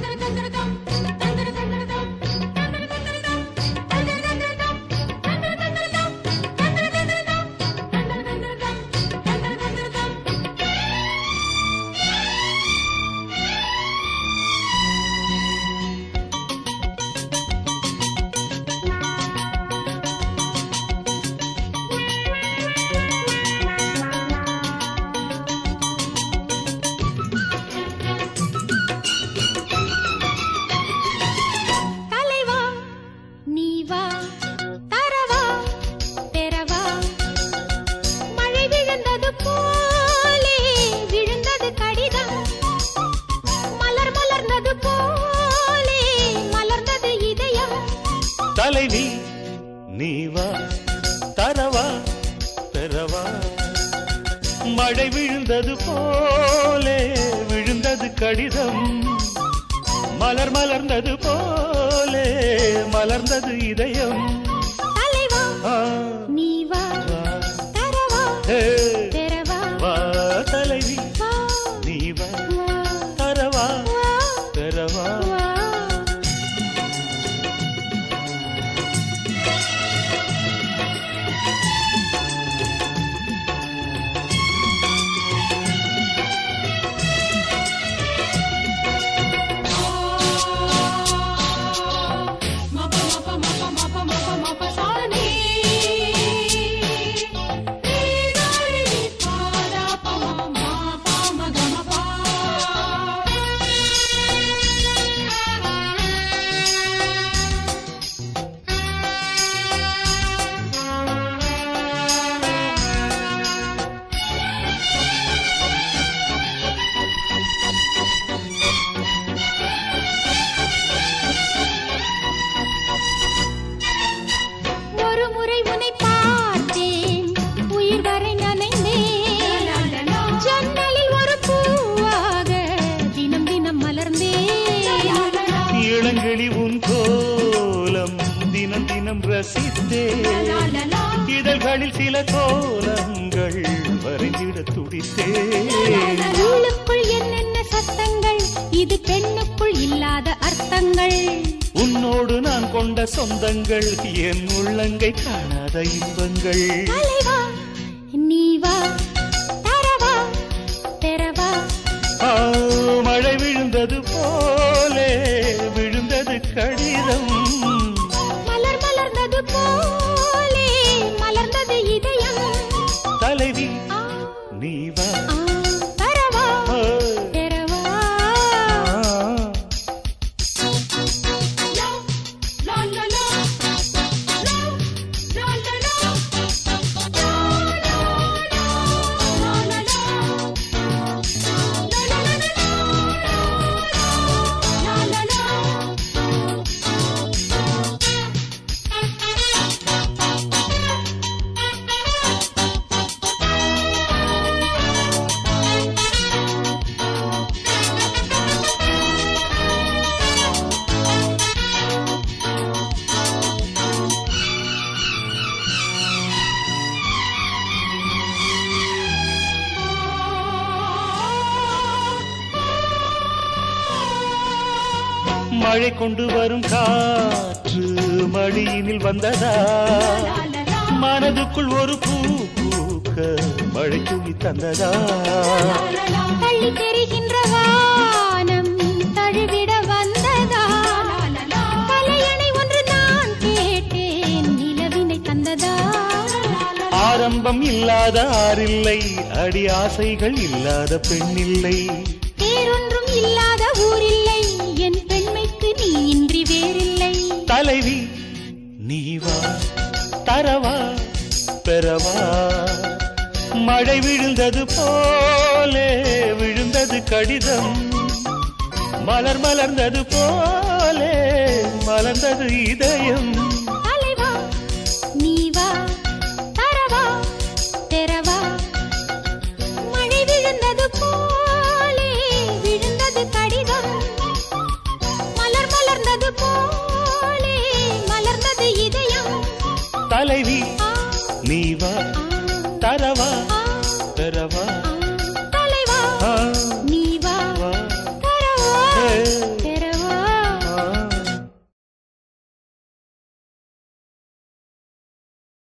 தலைவா நீ வா தரவா பெறவா மழை விழுந்தது போலே விழுந்தது கடிதம் மலர் மலர்ந்தது போலே மலர்ந்தது இதயம் தலைவி நீ வா தரவா பெறவா மழை விழுந்தது போலே விழுந்தது கடிதம் மலர் மலர்ந்தது போலே மலர்ந்தது இதயம் தலைவா ஆ, நீ வா வா, தரவா ஹே, பெறவா வா தலைவி வா நீ வா வா தரவா வா பெறவா வா ஒரு முறை உன்னை பார்த்தேன் உயிர் வரை நனைந்தேன் ஜன்னலில் ஒரு பூவாக தினம் தினம் மலர்ந்தேன் இளங்கிளி உன் கோலம் தினம் தினம் ரசித்தே இதழ்களில் சில கோலங்கள் வரைந்திட துடித்தே உள்ளுக்குள் என்னென்ன சத்தங்கள் இது பெண்ணுக்குள் இல்லாத அர்த்தங்கள் உன்னோடு நான் கொண்ட சொந்தங்கள் என் உள்ளங்கை காணாத இன்பங்கள் தலைவா நீ வா தரவா பெறவா ஆ, மழை விழுந்தது போலே விழுந்தது கடிதம் மலர் மலர்ந்தது போலே மலர்ந்தது இதயம் தலைவி ஆ, நீ வா ஆ, தரவா ஆ, பெறவா ஆ. மழை கொண்டு வரும் காற்று மடியினில் வந்ததா மனதுக்குள் ஒரு பூ பூக்க மழை துணி தந்ததா தள்ளி தெரிகின்ற வானம் தழுவிட வந்ததா தலையணை ஒன்று நான் கேட்டேன் நிலவினை தந்ததா ஆரம்பம் இல்லாத ஆறில்லை அடி ஆசைகள் இல்லாத பெண்ணில்லை வேறொன்றும் இல்லாத ஊரில்லை என் பெண்மைக்கு நீ இன்றி வேறில்லை தலைவி நீ வா தரவா பெறவா மழை விழுந்தது போலே விழுந்தது கடிதம் மலர் மலர்ந்தது போலே மலர்ந்தது இதயம் தலைவா நீ வா தரவா பெறவா மழை விழுந்தது போலே விழுந்தது கடிதம் மலர் மலர்ந்தது போலே மலர்ந்தது இதயம் தலைவி